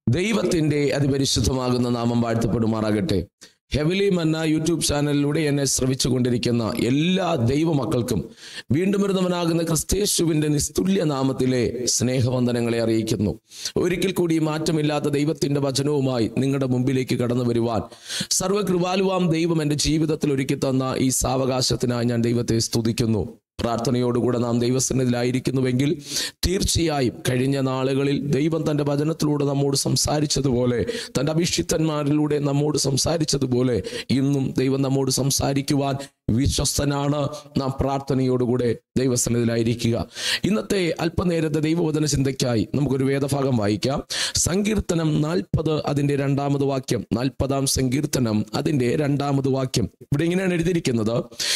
ദൈവത്തിന്റെ അതിപരിശുദ്ധമാകുന്ന നാമം വാഴ്ത്തപ്പെടുമാറാകട്ടെ ഹെവലി മന്ന യൂട്യൂബ് ചാനലിലൂടെ എന്നെ ശ്രവിച്ചു കൊണ്ടിരിക്കുന്ന എല്ലാ ദൈവമക്കൾക്കും വീണ്ടും വരുന്നവനാകുന്ന ക്രിസ്തേശുവിന്റെ നിസ്തുല്യ നാമത്തിലെ സ്നേഹവന്ദനങ്ങളെ അറിയിക്കുന്നു ഒരിക്കൽ കൂടി മാറ്റമില്ലാത്ത ദൈവത്തിന്റെ വചനവുമായി നിങ്ങളുടെ മുമ്പിലേക്ക് കടന്നു വരുവാൻ സർവകൃപാലുവാം ദൈവം എൻ്റെ ജീവിതത്തിൽ ഒരുക്കി തന്ന ഈ സാവകാശത്തിനായി ഞാൻ ദൈവത്തെ സ്തുതിക്കുന്നു പ്രാർത്ഥനയോടുകൂടെ നാം ദൈവസന്നിധിയിലായിരിക്കുന്നുവെങ്കിൽ തീർച്ചയായും കഴിഞ്ഞ നാളുകളിൽ ദൈവം തൻ്റെ വചനത്തിലൂടെ നമ്മോട് സംസാരിച്ചതുപോലെ തൻ്റെ അഭിഷിക്തന്മാരിലൂടെ നമ്മോട് സംസാരിച്ചതുപോലെ ഇന്നും ദൈവം നമ്മോട് സംസാരിക്കുവാൻ വിശ്വസ്തനാണ് നാം പ്രാർത്ഥനയോടുകൂടെ ദൈവസന്നിധിയിലായിരിക്കുക ഇന്നത്തെ അല്പനേരത്തെ ദൈവവചന ചിന്തയ്ക്കായി നമുക്കൊരു വേദഭാഗം വായിക്കാം സങ്കീർത്തനം നാൽപ്പത് അതിൻ്റെ രണ്ടാമത് വാക്യം നാൽപ്പതാം സങ്കീർത്തനം അതിൻ്റെ രണ്ടാമത് വാക്യം ഇവിടെ ഇങ്ങനെയാണ് എഴുതിയിരിക്കുന്നത്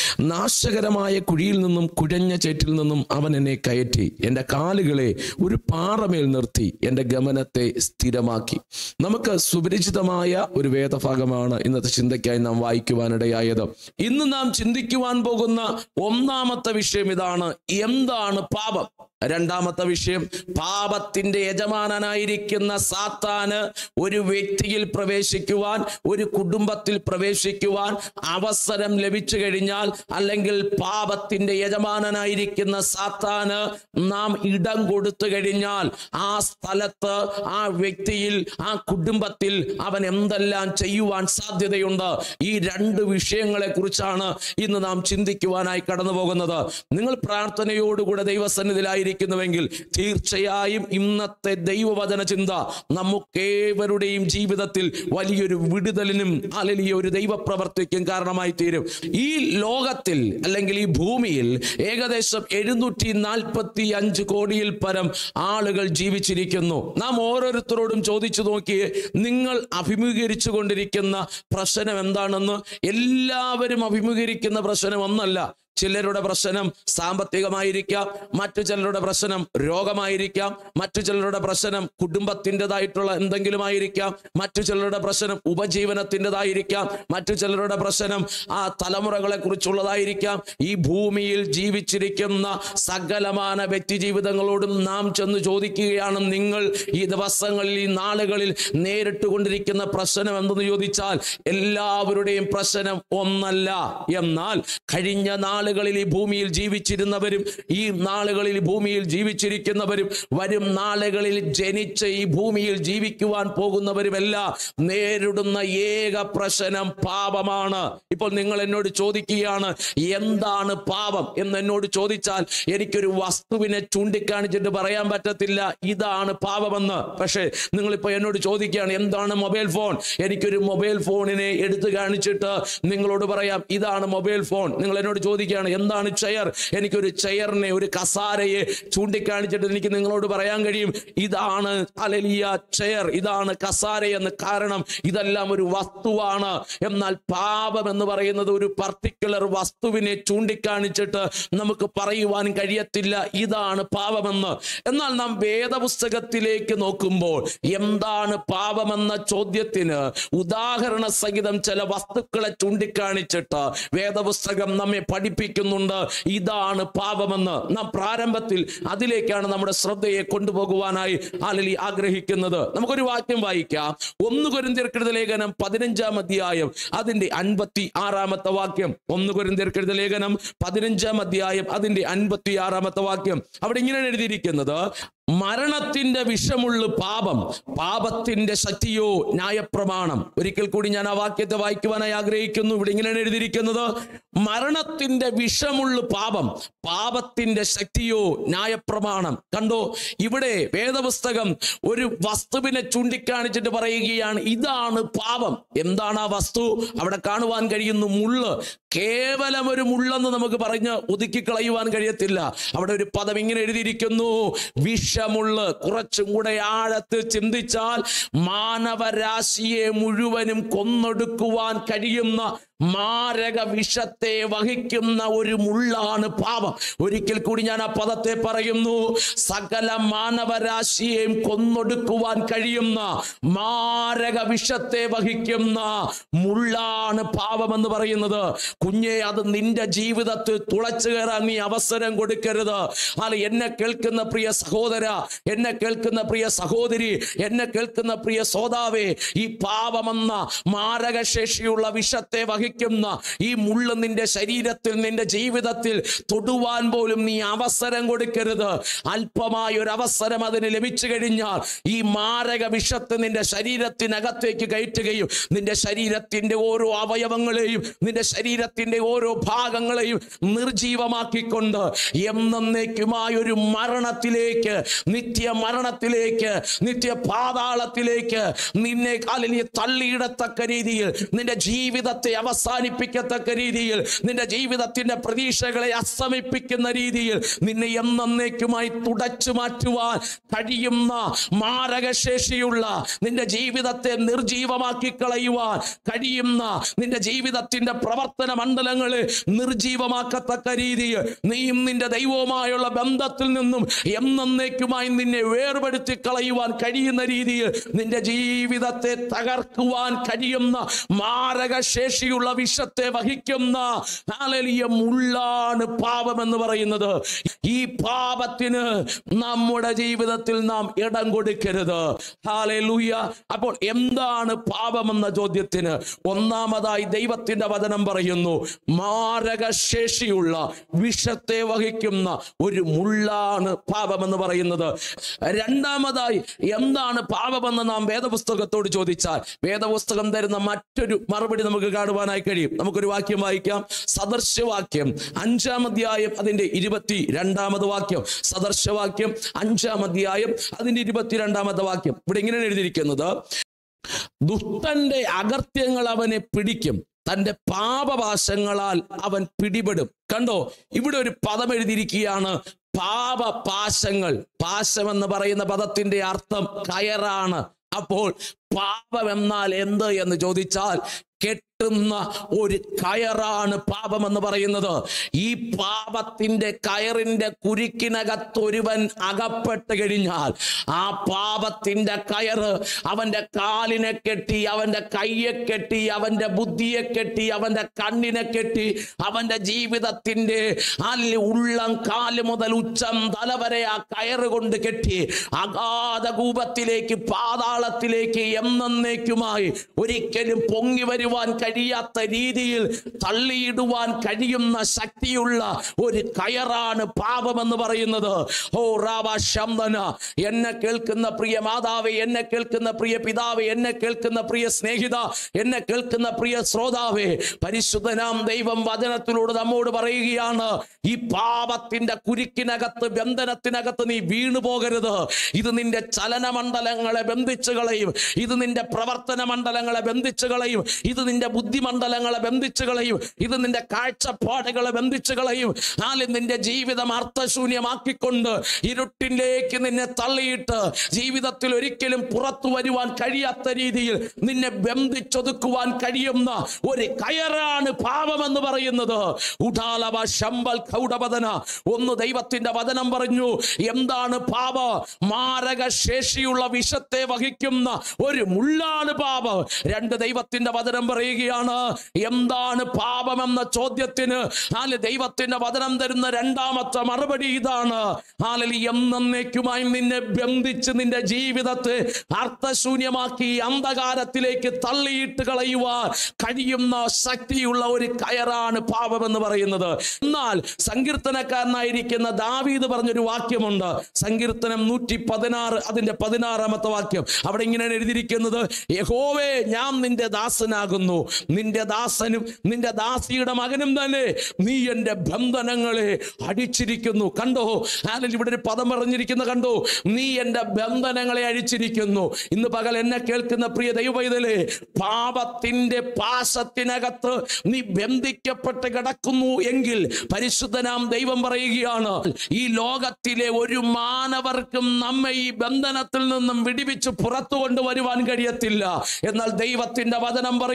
നാശകരമായ കുഴിയിൽ നിന്നും കുഴഞ്ഞ ചേറ്റിൽ നിന്നും അവൻ എന്നെ കയറ്റി എൻ്റെ കാലുകളെ ഒരു പാറമേൽ നിർത്തി എൻ്റെ ഗമനത്തെ സ്ഥിരമാക്കി നമുക്ക് സുപരിചിതമായ ഒരു വേദഭാഗമാണ് ഇന്നത്തെ ചിന്തയ്ക്കായി നാം വായിക്കുവാനിടയായത് ഇന്ന് നാം ചിന്തിക്കുവാൻ പോകുന്ന ഒന്നാമത്തെ വിഷയം ഇതാണ് എന്താണ് പാപം രണ്ടാമത്തെ വിഷയം പാപത്തിന്റെ യജമാനനായിരിക്കുന്ന സാത്താന് ഒരു വ്യക്തിയിൽ പ്രവേശിക്കുവാൻ ഒരു കുടുംബത്തിൽ പ്രവേശിക്കുവാൻ അവസരം ലഭിച്ചു കഴിഞ്ഞാൽ അല്ലെങ്കിൽ പാപത്തിന്റെ യജമാനനായിരിക്കുന്ന സാത്താന് നാം ഇടം കൊടുത്തു കഴിഞ്ഞാൽ ആ സ്ഥലത്ത് ആ വ്യക്തിയിൽ ആ കുടുംബത്തിൽ അവൻ എന്തെല്ലാം ചെയ്യുവാൻ സാധ്യതയുണ്ട് ഈ രണ്ട് വിഷയങ്ങളെ കുറിച്ചാണ് ഇന്ന് നാം ചിന്തിക്കുവാനായി കടന്നു പോകുന്നത് നിങ്ങൾ പ്രാർത്ഥനയോടുകൂടെ ദൈവസന്നിധിയിലായിരിക്കുന്നുവെങ്കിൽ തീർച്ചയായും ഇന്നത്തെ ദൈവവചന ചിന്ത നമുക്കേവരുടെയും ജീവിതത്തിൽ വലിയൊരു വിടുതലിനും അല്ലെങ്കിൽ ഒരു ദൈവപ്രവർത്തിക്കും കാരണമായി തീരും ഈ ലോകത്തിൽ അല്ലെങ്കിൽ ഈ ഭൂമിയിൽ ഏകദേശം എഴുന്നൂറ്റി നാൽപ്പത്തി അഞ്ച് കോടിയിൽ പരം ആളുകൾ ജീവിച്ചിരിക്കുന്നു നാം ഓരോരുത്തരോടും ചോദിച്ചു നോക്കിയേ നിങ്ങൾ അഭിമുഖീകരിച്ചു കൊണ്ടിരിക്കുന്ന പ്രശ്നം എന്താണെന്ന് എല്ലാവരും അഭിമുഖീകരിക്കുന്ന പ്രശ്നം ഒന്നല്ല ചിലരുടെ പ്രശ്നം സാമ്പത്തികമായിരിക്കാം മറ്റു ചിലരുടെ പ്രശ്നം രോഗമായിരിക്കാം മറ്റു ചിലരുടെ പ്രശ്നം കുടുംബത്തിൻ്റെതായിട്ടുള്ള എന്തെങ്കിലും ആയിരിക്കാം മറ്റു ചിലരുടെ പ്രശ്നം ഉപജീവനത്തിൻ്റെതായിരിക്കാം മറ്റു ചിലരുടെ പ്രശ്നം ആ തലമുറകളെ കുറിച്ചുള്ളതായിരിക്കാം ഈ ഭൂമിയിൽ ജീവിച്ചിരിക്കുന്ന സകലമാന വ്യക്തി ജീവിതങ്ങളോടും നാം ചെന്ന് ചോദിക്കുകയാണ് നിങ്ങൾ ഈ ദിവസങ്ങളിൽ ഈ നാളുകളിൽ നേരിട്ട് കൊണ്ടിരിക്കുന്ന പ്രശ്നം എന്തെന്ന് ചോദിച്ചാൽ എല്ലാവരുടെയും പ്രശ്നം ഒന്നല്ല എന്നാൽ കഴിഞ്ഞ നാളുകളിൽ ഈ ഭൂമിയിൽ ജീവിച്ചിരുന്നവരും ഈ നാളുകളിൽ ഈ ഭൂമിയിൽ ജീവിച്ചിരിക്കുന്നവരും വരും നാളുകളിൽ ജനിച്ച് ഈ ഭൂമിയിൽ ജീവിക്കുവാൻ പോകുന്നവരുമെല്ലാം നേരിടുന്ന ഏക പ്രശ്നം പാപമാണ് ഇപ്പോൾ നിങ്ങൾ എന്നോട് ചോദിക്കുകയാണ് എന്താണ് പാപം എന്ന് എന്നോട് ചോദിച്ചാൽ എനിക്കൊരു വസ്തുവിനെ ചൂണ്ടിക്കാണിച്ചിട്ട് പറയാൻ പറ്റത്തില്ല ഇതാണ് പാപമെന്ന് പക്ഷേ നിങ്ങളിപ്പോൾ എന്നോട് ചോദിക്കുകയാണ് എന്താണ് മൊബൈൽ ഫോൺ എനിക്കൊരു മൊബൈൽ ഫോണിനെ എടുത്തു കാണിച്ചിട്ട് നിങ്ങളോട് പറയാം ഇതാണ് മൊബൈൽ ഫോൺ നിങ്ങൾ എന്നോട് ചോദിക്കുകയാണ് എന്താണ് ചെയർ എനിക്കൊരു ചെയറിനെ ഒരു കസാരയെ ചൂണ്ടിക്കാണിച്ചിട്ട് എനിക്ക് നിങ്ങളോട് പറയാൻ കഴിയും ഇതാണ് അലലിയ ചെയർ ഇതാണ് കസാര എന്ന് കാരണം ഇതെല്ലാം ഒരു വസ്തുവാണ് എന്നാൽ പാപം എന്ന് പറയുന്നത് ഒരു പർട്ടിക്കുലർ വസ്തുവിനെ ചൂണ്ടിക്കാണിച്ചിട്ട് നമുക്ക് പറയുവാൻ കഴിയത്തില്ല ഇതാണ് പാപമെന്ന് എന്നാൽ നാം വേദപുസ്തകത്തിലേക്ക് നോക്കുമ്പോൾ എന്താണ് പാപമെന്ന ചോദ്യത്തിന് ഉദാഹരണ സഹിതം ചില വസ്തുക്കളെ ചൂണ്ടിക്കാണിച്ചിട്ട് വേദപുസ്തകം നമ്മെ പഠിപ്പിക്കുന്നുണ്ട് ഇതാണ് പാപമെന്ന് നാം പ്രാരംഭത്തിൽ അതിലേക്കാണ് നമ്മുടെ ശ്രദ്ധയെ കൊണ്ടുപോകുവാനായി ആലലി ആഗ്രഹിക്കുന്നത് നമുക്കൊരു വാക്യം വായിക്കാം ഒന്ന് കുരിന്തിർക്കെഴുത ലേഖനം പതിനഞ്ചാം അധ്യായം അതിന്റെ അൻപത്തി ആറാമത്തെ വാക്യം ഒന്ന് കുരിന്തിർക്കെഴുത ലേഖനം പതിനഞ്ചാം അധ്യായം അതിന്റെ അൻപത്തി ആറാമത്തെ വാക്യം അവിടെ ഇങ്ങനെയാണ് എഴുതിയിരിക്കുന്നത് മരണത്തിന്റെ വിഷമുള്ള പാപം പാപത്തിന്റെ ശക്തിയോ ന്യായപ്രമാണം ഒരിക്കൽ കൂടി ഞാൻ ആ വാക്യത്തെ വായിക്കുവാനായി ആഗ്രഹിക്കുന്നു ഇവിടെ ഇങ്ങനെയാണ് എഴുതിയിരിക്കുന്നത് മരണത്തിന്റെ വിഷമുള്ള പാപം പാപത്തിന്റെ ശക്തിയോ ന്യായപ്രമാണം കണ്ടോ ഇവിടെ വേദപുസ്തകം ഒരു വസ്തുവിനെ ചൂണ്ടിക്കാണിച്ചിട്ട് പറയുകയാണ് ഇതാണ് പാപം എന്താണ് ആ വസ്തു അവിടെ കാണുവാൻ കഴിയുന്നു മുള്ള് കേവലം ഒരു മുള്ളെന്ന് നമുക്ക് പറഞ്ഞ് ഒതുക്കി കളയുവാൻ കഴിയത്തില്ല അവിടെ ഒരു പദം ഇങ്ങനെ എഴുതിയിരിക്കുന്നു വിഷമുള്ള കുറച്ചും കൂടെ ആഴത്തിൽ ചിന്തിച്ചാൽ മാനവരാശിയെ മുഴുവനും കൊന്നൊടുക്കുവാൻ കഴിയുന്ന മാരക വിഷത്തെ വഹിക്കുന്ന ഒരു മുള്ളാണ് പാപം ഒരിക്കൽ കൂടി ഞാൻ ആ പദത്തെ പറയുന്നു സകല മാനവരാശിയെയും കൊന്നൊടുക്കുവാൻ കഴിയുന്ന മാരക വിഷത്തെ വഹിക്കുന്ന മുള്ളാണ് പാപം എന്ന് പറയുന്നത് കുഞ്ഞെ അത് നിന്റെ ജീവിതത്തിൽ തുളച്ചു കയറാൻ നീ അവസരം കൊടുക്കരുത് അല്ല എന്നെ കേൾക്കുന്ന പ്രിയ സഹോദര എന്നെ കേൾക്കുന്ന പ്രിയ സഹോദരി എന്നെ കേൾക്കുന്ന പ്രിയ സോദാവേ ഈ പാപമെന്ന മാരകശേഷിയുള്ള വിഷത്തെ വഹിക്കുന്ന ഈ മുള്ള് നിന്റെ ശരീരത്തിൽ നിന്റെ ജീവിതത്തിൽ തൊടുവാൻ പോലും നീ അവസരം കൊടുക്കരുത് അല്പമായ ഒരു അവസരം അതിന് ലഭിച്ചു കഴിഞ്ഞാൽ ഈ മാരക വിഷത്ത് നിന്റെ ശരീരത്തിനകത്തേക്ക് കയറ്റുകയും നിന്റെ ശരീരത്തിന്റെ ഓരോ അവയവങ്ങളെയും നിന്റെ ശരീരത്തിന്റെ ഓരോ ഭാഗങ്ങളെയും നിർജീവമാക്കിക്കൊണ്ട് എന്നേക്കുമായ ഒരു മരണത്തിലേക്ക് നിത്യ മരണത്തിലേക്ക് നിത്യ പാതാളത്തിലേക്ക് നിന്നെ അല്ലെങ്കിൽ തള്ളിയിടത്തക്ക രീതിയിൽ നിന്റെ ജീവിതത്തെ അവസാനിപ്പിക്കത്തക്ക രീതിയിൽ നിന്റെ ജീവിതത്തിന്റെ പ്രതീക്ഷകളെ അസ്തമിപ്പിക്കുന്ന രീതിയിൽ നിന്നെ എന്നേക്കുമായി തുടച്ചു മാറ്റുവാൻ കഴിയുന്ന മാരകശേഷിയുള്ള നിന്റെ ജീവിതത്തെ നിർജീവമാക്കി കളയുവാൻ കഴിയുന്ന നിന്റെ ജീവിതത്തിന്റെ പ്രവർത്തന മണ്ഡലങ്ങളെ നിർജീവമാക്കത്തക്ക രീതിയിൽ നീയും നിന്റെ ദൈവവുമായുള്ള ബന്ധത്തിൽ നിന്നും എന്നേക്കുമായി നിന്നെ വേർപെടുത്തി കളയുവാൻ കഴിയുന്ന രീതിയിൽ നിന്റെ ജീവിതത്തെ തകർക്കുവാൻ കഴിയുന്ന മാരകശേഷിയുള്ള വിഷത്തെ വഹിക്കുന്ന ഹാലലിയ മുള്ളാണ് പാപം എന്ന് പറയുന്നത് ഈ പാപത്തിന് നമ്മുടെ ജീവിതത്തിൽ നാം ഇടം കൊടുക്കരുത് ഹാലലൂയ അപ്പോൾ എന്താണ് പാപമെന്ന ചോദ്യത്തിന് ഒന്നാമതായി ദൈവത്തിന്റെ വചനം പറയുന്നു മാരകശേഷിയുള്ള വിഷത്തെ വഹിക്കുന്ന ഒരു മുള്ളാണ് പാപമെന്ന് പറയുന്നത് രണ്ടാമതായി എന്താണ് പാപമെന്ന് നാം വേദപുസ്തകത്തോട് ചോദിച്ചാൽ വേദപുസ്തകം തരുന്ന മറ്റൊരു മറുപടി നമുക്ക് കാണുവാനായി കഴിയും നമുക്കൊരു വാക്യം വായിക്കാം സദർശവാക്യം അഞ്ചാം അധ്യായം അതിന്റെ ഇരുപത്തി രണ്ടാമത് വാക്യം സദർശവാക്യം അഞ്ചാം അധ്യായം അതിന്റെ ഇരുപത്തിരണ്ടാമത്തെ വാക്യം ഇവിടെ ഇങ്ങനെയാണ് എഴുതിയിരിക്കുന്നത് ദുഷ്ടന്റെ അകർത്യങ്ങൾ അവനെ പിടിക്കും തന്റെ പാപപാശങ്ങളാൽ അവൻ പിടിപെടും കണ്ടോ ഇവിടെ ഒരു പദം എഴുതിയിരിക്കുകയാണ് പാപപാശങ്ങൾ പാശം എന്ന് പറയുന്ന പദത്തിന്റെ അർത്ഥം കയറാണ് അപ്പോൾ പാപം എന്നാൽ എന്ത് എന്ന് ചോദിച്ചാൽ കെട്ടുന്ന ഒരു കയറാണ് പാപം എന്ന് പറയുന്നത് ഈ പാപത്തിന്റെ കയറിന്റെ കുരുക്കിനകത്ത് ഒരുവൻ അകപ്പെട്ട് കഴിഞ്ഞാൽ ആ പാപത്തിന്റെ കയറ് അവന്റെ കാലിനെ കെട്ടി അവന്റെ കയ്യെ കെട്ടി അവന്റെ ബുദ്ധിയെ കെട്ടി അവന്റെ കണ്ണിനെ കെട്ടി അവന്റെ ജീവിതത്തിന്റെ അല്ലെ ഉള്ളം കാല് മുതൽ ഉച്ചം തല വരെ ആ കയറ് കൊണ്ട് കെട്ടി അഗാധ കൂപത്തിലേക്ക് പാതാളത്തിലേക്ക് എന്നേക്കുമായി ഒരിക്കലും പൊങ്ങി വരുവാൻ കഴിയാത്ത രീതിയിൽ തള്ളിയിടുവാൻ കഴിയുന്ന ശക്തിയുള്ള ഒരു കയറാണ് പാപമെന്ന് പറയുന്നത് ഓ റാവ ശംദന എന്നെ കേൾക്കുന്ന പ്രിയ മാതാവേ എന്നെ കേൾക്കുന്ന പ്രിയ പിതാവേ എന്നെ കേൾക്കുന്ന പ്രിയ സ്നേഹിത എന്നെ കേൾക്കുന്ന പ്രിയ ശ്രോതാവേ പരിശുദ്ധനാം ദൈവം വചനത്തിലൂടെ നമ്മോട് പറയുകയാണ് ഈ പാപത്തിന്റെ കുരുക്കിനകത്ത് ബന്ധനത്തിനകത്ത് നീ വീണു പോകരുത് ഇത് നിന്റെ ചലനമണ്ഡലങ്ങളെ ബന്ധിച്ചു കളയും ഇത് നിന്റെ പ്രവർത്തന മണ്ഡലങ്ങളെ ബന്ധിച്ചു കളയും ഇത് നിന്റെ ബുദ്ധിമണ്ഡലങ്ങളെ ബന്ധിച്ചു കളയും ഇത് നിന്റെ കാഴ്ചപ്പാടുകളെ ബന്ധിച്ചു കളയും നാല് നിന്റെ ജീവിതം അർത്ഥശൂന്യമാക്കിക്കൊണ്ട് ഇരുട്ടിലേക്ക് നിന്നെ തള്ളിയിട്ട് ജീവിതത്തിൽ ഒരിക്കലും പുറത്തു വരുവാൻ കഴിയാത്ത രീതിയിൽ നിന്നെ ബന്ധിച്ചൊതുക്കുവാൻ കഴിയുന്ന ഒരു കയറാണ് പാപമെന്ന് പറയുന്നത് ഉടാലവ ശമ്പൽ കൗടപതന ഒന്ന് ദൈവത്തിന്റെ വചനം പറഞ്ഞു എന്താണ് പാപ മാരക ശേഷിയുള്ള വിഷത്തെ വഹിക്കുന്ന ഒരു മുള്ളാണ് പാപം രണ്ട് ദൈവത്തിന്റെ വചനം പറയുകയാണ് എന്താണ് പാപമെന്ന ചോദ്യത്തിന് നാല് ദൈവത്തിന്റെ വചനം തരുന്ന രണ്ടാമത്തെ മറുപടി ഇതാണ് ഹാലലി എന്നേക്കുമായി നിന്നെ ബന്ധിച്ച് നിന്റെ ജീവിതത്തെ അർത്ഥശൂന്യമാക്കി അന്ധകാരത്തിലേക്ക് തള്ളിയിട്ട് കളയുവാൻ കഴിയുന്ന ശക്തിയുള്ള ഒരു കയറാണ് പാപമെന്ന് പറയുന്നത് എന്നാൽ സങ്കീർത്തനക്കാരനായിരിക്കുന്ന ദാവീദ് പറഞ്ഞൊരു വാക്യമുണ്ട് സങ്കീർത്തനം നൂറ്റി പതിനാറ് അതിന്റെ പതിനാറാമത്തെ വാക്യം അവിടെ ഇങ്ങനെയാണ് എഴുതിയിരിക്കുന്നത് യഹോവേ ഞാൻ നിന്റെ ദാസനാകുന്നു നിന്റെ ദാസനും നിന്റെ ദാസിയുടെ മകനും തന്നെ നീ എൻ്റെ ബന്ധനങ്ങളെ അടിച്ചിരിക്കുന്നു കണ്ടോ ആലിൽ ഇവിടെ ഒരു പദം പറഞ്ഞിരിക്കുന്ന കണ്ടോ നീ എൻ്റെ ബന്ധനങ്ങളെ അഴിച്ചിരിക്കുന്നു ഇന്ന് പകൽ എന്നെ കേൾക്കുന്ന പ്രിയ ദൈവവൈതലേ പാപത്തിന്റെ പാശത്തിനകത്ത് നീ ബന്ധിക്കപ്പെട്ട് കിടക്കുന്നു എങ്കിൽ പരിശുദ്ധനാം ദൈവം പറയുകയാണ് ഈ ലോകത്തിലെ ഒരു മാനവർക്കും നമ്മെ ഈ ബന്ധനത്തിൽ നിന്നും വിടിവിച്ച് പുറത്തു കൊണ്ടുവരുവാൻ കഴിയത്തില്ല എന്നാൽ ദൈവത്തിന്റെ വചനം പറയുന്നു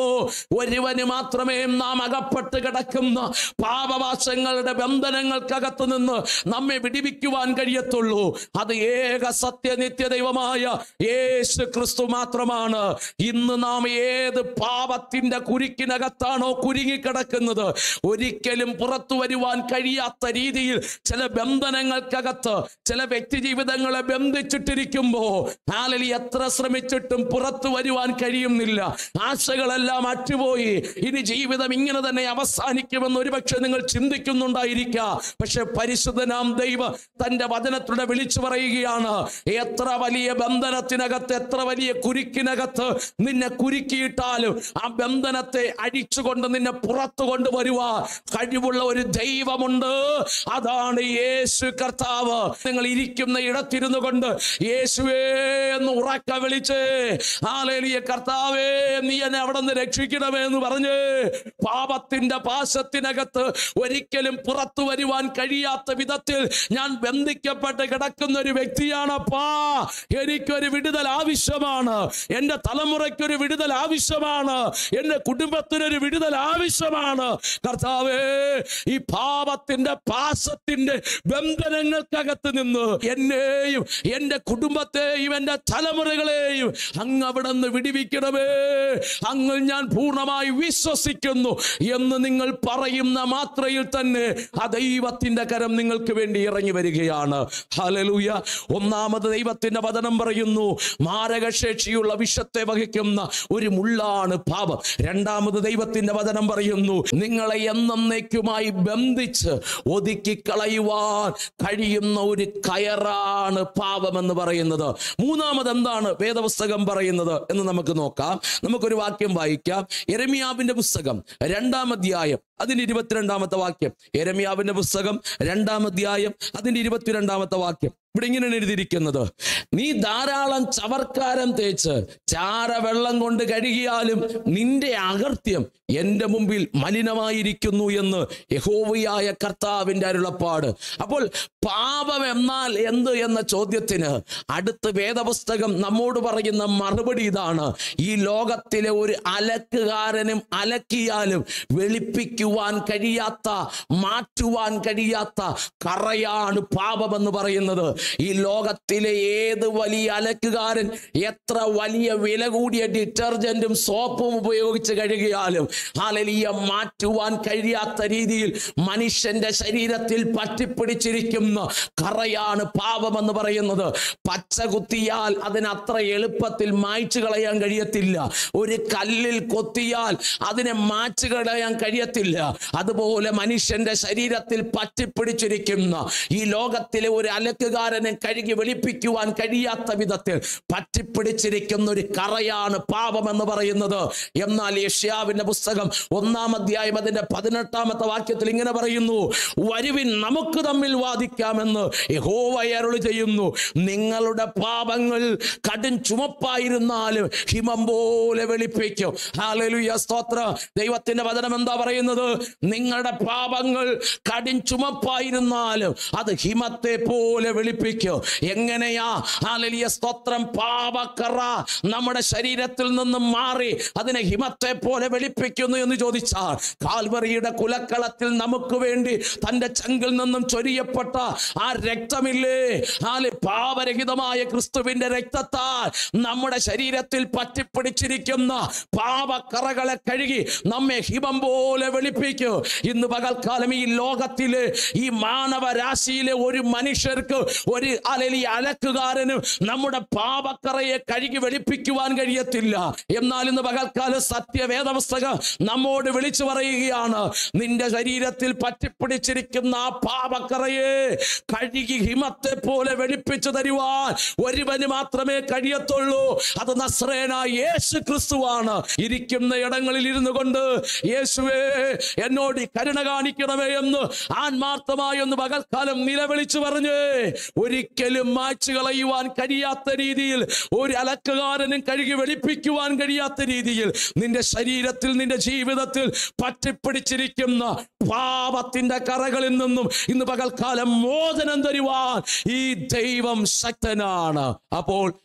ഒരുവന് മാത്രമേ നാം അകപ്പെട്ട് കിടക്കുന്ന പാപവാസങ്ങളുടെ ബന്ധനങ്ങൾക്കകത്ത് നിന്ന് നമ്മെ വിടിവിക്കുവാൻ കഴിയത്തുള്ളൂ അത് ഏക സത്യനിത്യ ദൈവമായ യേശു ക്രിസ്തു മാത്രമാണ് ഇന്ന് നാം ഏത് പാപത്തിന്റെ കുരുക്കിനകത്താണോ കുരുങ്ങിക്കിടക്കുന്നത് ഒരിക്കലും പുറത്തു വരുവാൻ കഴിയാത്ത രീതിയിൽ ചില ബന്ധനങ്ങൾക്കകത്ത് ചില വ്യക്തി ജീവിതങ്ങളെ ബന്ധിച്ചിട്ടിരിക്കുമ്പോ ഹാലലി എത്ര ശ്രമിച്ചിട്ടും പുറത്തു വരുവാൻ കഴിയുന്നില്ല ആശകളെല്ലാം അറ്റുപോയി ഇനി ജീവിതം ഇങ്ങനെ തന്നെ അവസാനിക്കുമെന്ന് ഒരുപക്ഷെ നിങ്ങൾ ചിന്തിക്കുന്നുണ്ടായിരിക്കാം പക്ഷെ പരിശുദ്ധനാം ദൈവ തന്റെ വചനത്തിലൂടെ വിളിച്ചു പറയുകയാണ് എത്ര വലിയ ബന്ധനത്തിനകത്ത് എത്ര വലിയ കുരുക്കിനകത്ത് നിന്നെ കുരുക്കിയിട്ടാലും ആ ബന്ധനത്തെ അഴിച്ചുകൊണ്ട് നിന്നെ പുറത്തു കൊണ്ടുവരുവാ കഴിവുള്ള ഒരു ദൈവമുണ്ട് അതാണ് യേശു കർത്താവ് നിങ്ങൾ ഇരിക്കുന്ന ഇടത്തിരുന്നു കൊണ്ട് യേശുവേ എന്ന് ഉറക്ക വിളിച്ച് ആലേലിയ കർത്താവേ നീ എന്നെ അവിടെ നിന്ന് രക്ഷിക്കണമേ എന്ന് പറഞ്ഞ് പാപത്തിന്റെ പാശത്തിനകത്ത് ഒരിക്കലും പുറത്തു വരുവാൻ കഴിയാത്ത വിധത്തിൽ ഞാൻ ബന്ധിക്കപ്പെട്ട് കിടക്കുന്ന ഒരു വ്യക്തിയാണപ്പാ എനിക്കൊരു വിടുതൽ ആവശ്യമാണ് എന്റെ തലമുറയ്ക്കൊരു വിടുതൽ ആവശ്യമാണ് എന്റെ കുടുംബത്തിനൊരു വിടുതൽ ആവശ്യമാണ് കർത്താവേ ഈ പാപത്തിന്റെ പാശത്തിന്റെ ബന്ധനങ്ങൾക്കകത്ത് നിന്ന് എന്നെയും എന്റെ കുടുംബത്തെയും എന്റെ തലമുറകളെയും അങ്ങ് അവിടെ നിന്ന് വിടിവിക്കണമേ അങ്ങ് ഞാൻ പൂർണ്ണമായി വിശ്വസിക്കുന്നു എന്ന് നിങ്ങൾ പറയുന്ന മാത്രയിൽ തന്നെ ആ ദൈവത്തിന്റെ കരം നിങ്ങൾക്ക് വേണ്ടി ഇറങ്ങി വരികയാണ് ഹലലൂയ ഒന്നാമത് ദൈവത്തിന്റെ വചനം പറയുന്നു മാരകശേഷിയുള്ള വിഷത്തെ വഹിക്കുന്ന ഒരു മുള്ളാണ് പാപം രണ്ടാമത് ദൈവത്തിന്റെ വചനം പറയുന്നു നിങ്ങളെ എന്നേക്കുമായി ബന്ധിച്ച് ഒതുക്കി കളയുവാൻ കഴിയുന്ന ഒരു കയറാണ് പാപം എന്ന് പറയുന്നത് മൂന്നാമത് എന്താണ് വേദപുസ്തകം പറയുന്നത് എന്ന് നമുക്ക് നോക്കാം നമുക്കൊരു വാക്യം വായിക്കാം എരമിയാവിന്റെ പുസ്തകം രണ്ടാം അധ്യായം അതിന്റെ ഇരുപത്തിരണ്ടാമത്തെ വാക്യം എരമിയാവിന്റെ പുസ്തകം രണ്ടാം അധ്യായം അതിന്റെ ഇരുപത്തിരണ്ടാമത്തെ വാക്യം ഇവിടെ ഇങ്ങനെയാണ് എഴുതിയിരിക്കുന്നത് നീ ധാരാളം ചവർക്കാരം തേച്ച് ചാര വെള്ളം കൊണ്ട് കഴുകിയാലും നിന്റെ അകർത്യം എന്റെ മുമ്പിൽ മലിനമായിരിക്കുന്നു എന്ന് യഹോവയായ കർത്താവിന്റെ അരുളപ്പാട് അപ്പോൾ പാപം എന്നാൽ എന്ത് എന്ന ചോദ്യത്തിന് അടുത്ത് വേദപുസ്തകം നമ്മോട് പറയുന്ന മറുപടി ഇതാണ് ഈ ലോകത്തിലെ ഒരു അലക്കുകാരനും അലക്കിയാലും വെളുപ്പിക്കുവാൻ കഴിയാത്ത മാറ്റുവാൻ കഴിയാത്ത കറയാണ് പാപമെന്ന് പറയുന്നത് ഈ ലോകത്തിലെ ഏത് വലിയ അലക്കുകാരൻ എത്ര വലിയ വില കൂടിയ ഡിറ്റർജന്റും സോപ്പും ഉപയോഗിച്ച് കഴുകിയാലും ഹാലലിയ മാറ്റുവാൻ കഴിയാത്ത രീതിയിൽ മനുഷ്യന്റെ ശരീരത്തിൽ പറ്റിപ്പിടിച്ചിരിക്കുന്ന കറയാണ് പാപമെന്ന് പറയുന്നത് പച്ച കുത്തിയാൽ അതിന് അത്ര എളുപ്പത്തിൽ മായ്ച്ചു കളയാൻ കഴിയത്തില്ല ഒരു കല്ലിൽ കൊത്തിയാൽ അതിനെ മായ്ച്ചു കളയാൻ കഴിയത്തില്ല അതുപോലെ മനുഷ്യന്റെ ശരീരത്തിൽ പറ്റിപ്പിടിച്ചിരിക്കുന്ന ഈ ലോകത്തിലെ ഒരു അലക്കുകാരനെ കഴുകി വെളിപ്പിക്കുവാൻ കഴിയാത്ത വിധത്തിൽ പറ്റിപ്പിടിച്ചിരിക്കുന്ന ഒരു കറയാണ് പാപം എന്ന് പറയുന്നത് എന്നാൽ യഷ്യാവിന്റെ പുസ്തകം ഒന്നാം അധ്യായം അതിന്റെ പതിനെട്ടാമത്തെ വാക്യത്തിൽ ഇങ്ങനെ പറയുന്നു വരുവിൻ നമുക്ക് തമ്മിൽ വാദിക്കാമെന്ന് യഹോവ അരുളി ചെയ്യുന്നു നിങ്ങളുടെ പാപങ്ങൾ കടും ചുമപ്പായിരുന്നാലും ഹിമം പോലെ വെളിപ്പിക്കും ഹാലലുയ സ്തോത്ര ദൈവത്തിന്റെ വചനം എന്താ പറയുന്നത് നിങ്ങളുടെ പാപങ്ങൾ കടും ചുമപ്പായിരുന്നാലും അത് ഹിമത്തെ പോലെ വെളിപ്പിക്കും എങ്ങനെയാ ഹാലലിയ സ്തോത്രം പാപക്കറ നമ്മുടെ ശരീരത്തിൽ നിന്ന് മാറി അതിനെ ഹിമത്തെ പോലെ വെളിപ്പിക്കുന്നു എന്ന് ചോദിച്ചാൽ കാൽവറിയുടെ കുലക്കളത്തിൽ നമുക്ക് വേണ്ടി തന്റെ ചങ്കിൽ നിന്നും ചൊരിയപ്പെട്ട ആ രക്തമില്ലേ ഹാല് പാപരഹിതമായ ക്രിസ്തുവിന്റെ രക്തത്താൽ നമ്മുടെ ശരീരത്തിൽ പറ്റിപ്പിടിച്ചിരിക്കുന്ന പാപക്കറകളെ കഴുകി നമ്മെ ഹിമം പോലെ വെളിപ്പിക്കും ഇന്ന് പകൽക്കാലം ഈ ലോകത്തിലെ ഈ മാനവരാശിയിലെ ഒരു മനുഷ്യർക്ക് ഒരു അലലി അലക്കുകാരനും നമ്മുടെ പാപക്കറയെ കഴുകി വെളിപ്പിക്കുവാൻ കഴിയത്തില്ല എന്നാൽ ഇന്ന് പകൽക്കാലം സത്യവേദപുസ്തകം നമ്മോട് വിളിച്ചു പറയുകയാണ് നിന്റെ ശരീരത്തിൽ പറ്റിപ്പിടിച്ചിരിക്കുന്ന ആ പാപക്കറയെ കഴുകി ഹിമത്തെ പോലെ വെളിപ്പിച്ചു തരുവാൻ ഒരുവന് മാത്രമേ കഴിയത്തുള്ളൂ അത് നസ്രേന യേശു ക്രിസ്തുവാണ് ഇരിക്കുന്ന ഇടങ്ങളിൽ ഇരുന്നു കൊണ്ട് യേശുവേ എന്നോട് ഈ കരുണ കാണിക്കണമേ എന്ന് ആത്മാർത്ഥമായി ഒന്ന് പകൽക്കാലം നിലവിളിച്ചു പറഞ്ഞ് ഒരിക്കലും മായ്ച്ചു കളയുവാൻ കഴിയാത്ത രീതിയിൽ ഒരു അലക്കുകാരനും കഴുകി വെളിപ്പിക്കുവാൻ കഴിയാത്ത രീതിയിൽ നിന്റെ ശരീരത്തിൽ നിന്റെ ജീവിതത്തിൽ പറ്റിപ്പിടിച്ചിരിക്കുന്ന പാപത്തിന്റെ കറകളിൽ നിന്നും ഇന്ന് പകൽക്കാലം മോചനം തരുവാൻ ഈ ദൈവം ശക്തനാണ് അപ്പോൾ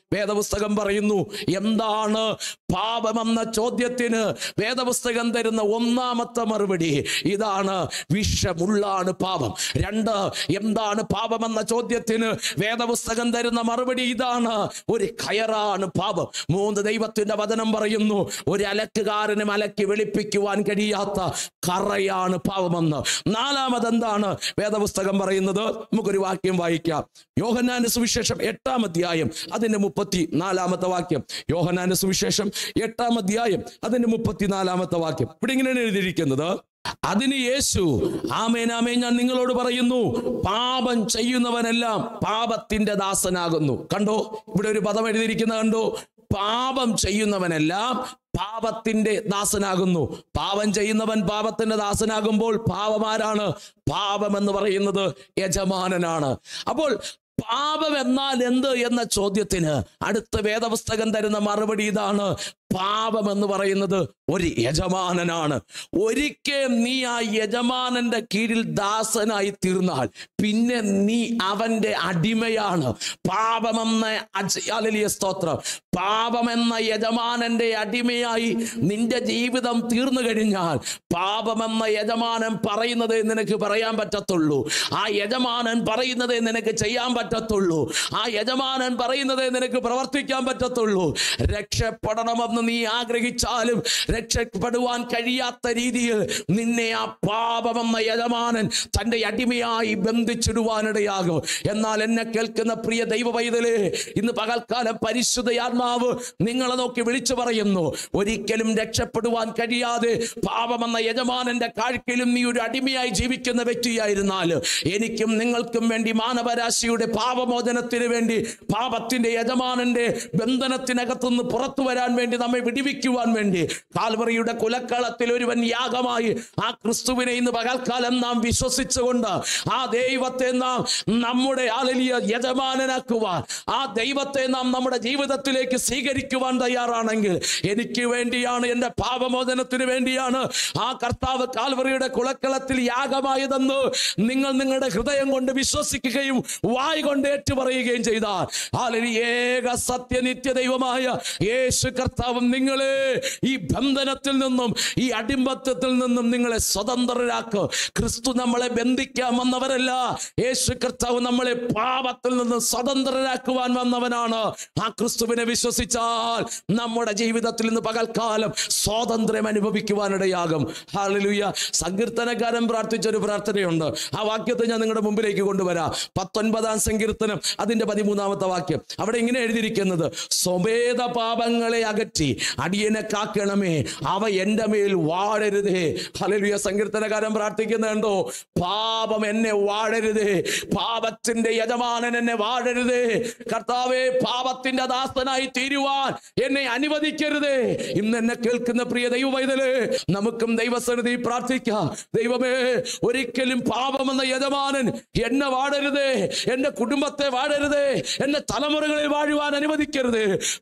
വേദപുസ്തകം പറയുന്നു എന്താണ് പാപമെന്ന ചോദ്യത്തിന് വേദപുസ്തകം തരുന്ന ഒന്നാമത്തെ മറുപടി ഇതാണ് വിഷമുള്ളാണ് പാപം രണ്ട് എന്താണ് പാപമെന്ന ചോദ്യത്തിന് വേദപുസ്തകം തരുന്ന മറുപടി ഇതാണ് ഒരു കയറാണ് പാപം മൂന്ന് ദൈവത്തിന്റെ വചനം പറയുന്നു ഒരു അലക്കുകാരനും അലക്കി വെളുപ്പിക്കുവാൻ കഴിയാത്ത കറയാണ് പാപമെന്ന് നാലാമത് എന്താണ് വേദപുസ്തകം പറയുന്നത് നമുക്കൊരു വാക്യം വായിക്കാം യോഹന്നാന്റെ സുവിശേഷം എട്ടാം അധ്യായം അതിന്റെ മുപ്പത്തി നാലാമത്തെ വാക്യം യോഹന്നാന്റെ സുവിശേഷം എട്ടാം അധ്യായം അതിന്റെ മുപ്പത്തിനാലാമത്തെ വാക്യം ഇവിടെ ഇങ്ങനെയാണ് എഴുതിയിരിക്കുന്നത് അതിന് യേശു ആമേൻ ആമേൻ ഞാൻ നിങ്ങളോട് പറയുന്നു പാപം ചെയ്യുന്നവനെല്ലാം പാപത്തിന്റെ ദാസനാകുന്നു കണ്ടോ ഇവിടെ ഒരു പദം എഴുതിയിരിക്കുന്ന കണ്ടോ പാപം ചെയ്യുന്നവനെല്ലാം പാപത്തിന്റെ ദാസനാകുന്നു പാപം ചെയ്യുന്നവൻ പാപത്തിന്റെ ദാസനാകുമ്പോൾ പാപമാരാണ് പാപം എന്ന് പറയുന്നത് യജമാനനാണ് അപ്പോൾ പാപം എന്നാൽ എന്ത് എന്ന ചോദ്യത്തിന് അടുത്ത വേദപുസ്തകം തരുന്ന മറുപടി ഇതാണ് പാപം എന്ന് പറയുന്നത് ഒരു യജമാനനാണ് ഒരിക്കൽ നീ ആ യജമാനന്റെ കീഴിൽ ദാസനായി തീർന്നാൽ പിന്നെ നീ അവന്റെ അടിമയാണ് പാപമെന്ന അജ- ഹല്ലേലൂയ സ്തോത്രം പാപമെന്ന യജമാനന്റെ അടിമയായി നിന്റെ ജീവിതം തീർന്നു കഴിഞ്ഞാൽ പാപമെന്ന യജമാനൻ പറയുന്നതേ നിനക്ക് പറയാൻ പറ്റത്തുള്ളൂ ആ യജമാനൻ പറയുന്നതേ നിനക്ക് ചെയ്യാൻ പറ്റത്തുള്ളൂ ആ യജമാനൻ പറയുന്നതേ നിനക്ക് പ്രവർത്തിക്കാൻ പറ്റത്തുള്ളൂ രക്ഷപ്പെടണമെന്ന് നീ ആഗ്രഹിച്ചാലും രക്ഷപ്പെടുവാൻ കഴിയാത്ത രീതിയിൽ നിന്നെ ആ പാപമെന്ന യജമാനൻ തന്റെ അടിമയായി ബന്ധിച്ചിടുവാനിടയാകും എന്നാൽ എന്നെ കേൾക്കുന്ന പ്രിയ ദൈവ പൈതലേ ഇന്ന് പകൽക്കാലം പരിശുദ്ധയാത്മാവ് നിങ്ങളെ നോക്കി വിളിച്ചു പറയുന്നു ഒരിക്കലും രക്ഷപ്പെടുവാൻ കഴിയാതെ പാപമെന്ന യജമാനന്റെ കാഴ്ചയിലും നീ ഒരു അടിമയായി ജീവിക്കുന്ന വ്യക്തിയായിരുന്നാൽ എനിക്കും നിങ്ങൾക്കും വേണ്ടി മാനവരാശിയുടെ പാപമോചനത്തിന് വേണ്ടി പാപത്തിന്റെ യജമാനന്റെ ബന്ധനത്തിനകത്തുനിന്ന് പുറത്തു വരാൻ വേണ്ടി നമ്മെ വിടിവിക്കുവാൻ വേണ്ടി കാൽവറിയുടെ കുലക്കളത്തിൽ ഒരുവൻ യാഗമായി ആ ക്രിസ്തുവിനെ ഇന്ന് പകൽക്കാലം നാം വിശ്വസിച്ചുകൊണ്ട് ആ ദൈവത്തെ നാം നമ്മുടെ ആലലിയ യജമാനനാക്കുവാൻ ആ ദൈവത്തെ നാം നമ്മുടെ ജീവിതത്തിലേക്ക് സ്വീകരിക്കുവാൻ തയ്യാറാണെങ്കിൽ എനിക്ക് വേണ്ടിയാണ് എൻ്റെ പാപമോചനത്തിന് വേണ്ടിയാണ് ആ കർത്താവ് കാൽവറിയുടെ കുളക്കളത്തിൽ യാഗമായതെന്ന് നിങ്ങൾ നിങ്ങളുടെ ഹൃദയം കൊണ്ട് വിശ്വസിക്കുകയും വായ് കൊണ്ട് ഏറ്റുപറയുകയും ചെയ്താൽ ആലരി ഏക സത്യനിത്യ ദൈവമായ യേശു കർത്താവും നിങ്ങളെ ഈ ബന്ധനത്തിൽ നിന്നും ഈ അടിമത്തത്തിൽ നിന്നും നിങ്ങളെ സ്വതന്ത്രരാക്കുക ക്രിസ്തു നമ്മളെ ബന്ധിക്കാൻ വന്നവരല്ല യേശു കർത്താവ് നമ്മളെ പാപത്തിൽ നിന്ന് സ്വതന്ത്രരാക്കുവാൻ വന്നവനാണ് ആ ക്രിസ്തുവിനെ വിശ്വസിച്ചാൽ നമ്മുടെ ജീവിതത്തിൽ നിന്ന് പകൽക്കാലം സ്വാതന്ത്ര്യം അനുഭവിക്കുവാനിടയാകും ഹാലലുയ സങ്കീർത്തനക്കാരൻ പ്രാർത്ഥിച്ച ഒരു പ്രാർത്ഥനയുണ്ട് ആ വാക്യത്തെ ഞാൻ നിങ്ങളുടെ മുമ്പിലേക്ക് കൊണ്ടുവരാം പത്തൊൻപതാം സങ്കീർത്തനം അതിന്റെ പതിമൂന്നാമത്തെ വാക്യം അവിടെ ഇങ്ങനെ എഴുതിയിരിക്കുന്നത് സ്വമേധ പാപങ്ങളെ അകറ്റി അടിയനെ കാക്കണമേ അവ എൻ്റെ മേൽ വാഴരുതേ ഹലലുയ സങ്കീർത്തനകാരൻ പ്രാർത്ഥിക്കുന്നുണ്ടോ പാപം എന്നെ വാഴരുതേ പാപത്തിന്റെ യജമാനൻ എന്നെ വാഴരുതേ കർത്താവേ പാപത്തിന്റെ ദാസനായി തീരുവാൻ എന്നെ അനുവദിക്കരുതേ ഇന്ന് എന്നെ കേൾക്കുന്ന പ്രിയ ദൈവ വൈതലേ നമുക്കും ദൈവസന്നിധി പ്രാർത്ഥിക്കാം ദൈവമേ ഒരിക്കലും പാപമെന്ന യജമാനൻ എന്നെ വാഴരുതേ എന്റെ കുടുംബത്തെ വാഴരുതേ എന്റെ തലമുറകളിൽ വാഴുവാൻ അനുവദിക്കരുത്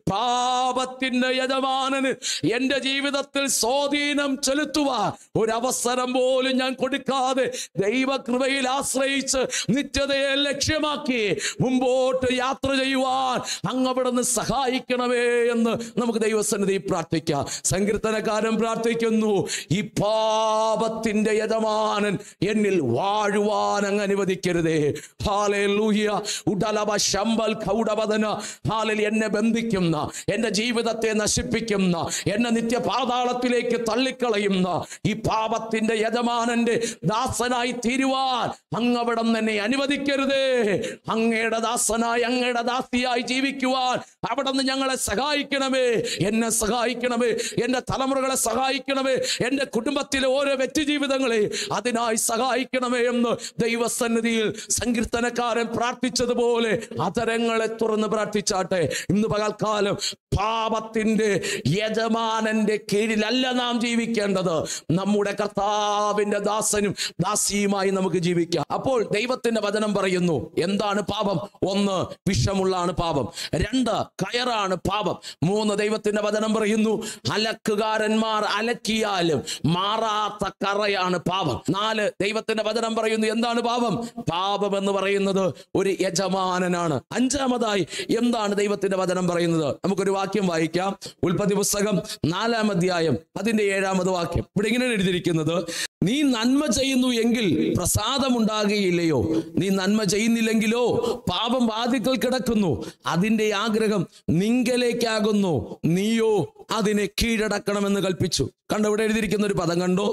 പാപത്തിന്റെ യജമാനന് എന്റെ ജീവിതത്തിൽ സ്വാധീനം ചെലുത്തുവാൻ ഒരവസരം പോലും ഞാൻ കൊടുക്കാതെ ദൈവകൃപയിൽ ആശ്രയിച്ച് നിത്യതയെ ലക്ഷ്യമാക്കി മുമ്പോട്ട് യാത്ര ചെയ്യുവാൻ അങ്ങ് അവിടുന്ന് സഹായിക്കണമേ എന്ന് നമുക്ക് ദൈവസന്നിധി പ്രാർത്ഥിക്കാം സങ്കീർത്തനക്കാരൻ പ്രാർത്ഥിക്കുന്നു ഈ പാപത്തിന്റെ യജമാനൻ എന്നിൽ വാഴുവാൻ അങ്ങ് അനുവദിക്കരുതേ ഹാലേലൂയ ഉടലവ ശമ്പൽ കൗടവദന ഹാലിൽ എന്നെ ബന്ധിക്കുന്ന എന്റെ ജീവിതത്തെ നശിപ്പിക്കുന്ന എന്നെ നിത്യപാതാളത്തിലേക്ക് തള്ളിക്കളയുന്ന ഈ പാപത്തിന്റെ യജമാനന്റെ ദാസനായി തീരുവാൻ അങ്ങ് അവിടെ എന്നെ അനുവദിക്കരുതേ അങ്ങയുടെ ദാസനായി അങ്ങയുടെ ദാസിയായി ജീവിക്കുവാൻ അവിടെ നിന്ന് ഞങ്ങളെ സഹായിക്കണമേ എന്നെ സഹായിക്കണമേ എന്റെ തലമുറകളെ സഹായിക്കണമേ എന്റെ കുടുംബത്തിലെ ഓരോ വ്യക്തി ജീവിതങ്ങളെ അതിനായി സഹായിക്കണമേ എന്ന് ദൈവസന്നിധിയിൽ സങ്കീർത്തനക്കാരൻ പ്രാർത്ഥിച്ചതുപോലെ അതരങ്ങളെ തുറന്ന് പ്രാർത്ഥിച്ചാട്ടെ ഇന്ന് പകൽക്കാലം പാപത്തിന്റെ യജമാനന്റെ കീഴിലല്ല നാം ജീവിക്കേണ്ടത് നമ്മുടെ കർത്താവിന്റെ ദാസനും ദാസിയുമായി നമുക്ക് ജീവിക്കാം അപ്പോൾ ദൈവത്തിന്റെ വചനം പറയുന്നു എന്താണ് പാപം ഒന്ന് വിഷമുള്ളാണ് പാപം രണ്ട് കയറാണ് പാപം മൂന്ന് ദൈവത്തിന്റെ വചനം പറയുന്നു അലക്കുകാരന്മാർ അലക്കിയാലും മാറാത്ത കറയാണ് പാപം നാല് ദൈവത്തിന്റെ വചനം പറയുന്നു എന്താണ് പാപം പാപം എന്ന് പറയുന്നത് ഒരു യജമാനനാണ് അഞ്ചാമതായി എന്താണ് ദൈവത്തിന്റെ വചനം പറയുന്നത് നമുക്കൊരു വാക്യം വായിക്കാം ഉൽപ്പത്തി പുസ്തകം നാലാം അധ്യായം അതിന്റെ ഏഴാമത് വാക്യം ഇവിടെ ഇങ്ങനെ എഴുതിയിരിക്കുന്നത് നീ നന്മ ചെയ്യുന്നു എങ്കിൽ പ്രസാദമുണ്ടാകുകയില്ലയോ നീ നന്മ ചെയ്യുന്നില്ലെങ്കിലോ പാപം വാതിക്കൽ കിടക്കുന്നു അതിന്റെ ആഗ്രഹം നിങ്കലേക്കാകുന്നു നീയോ അതിനെ കീഴടക്കണമെന്ന് കൽപ്പിച്ചു കണ്ടോ ഇവിടെ എഴുതിയിരിക്കുന്ന ഒരു പദം കണ്ടോ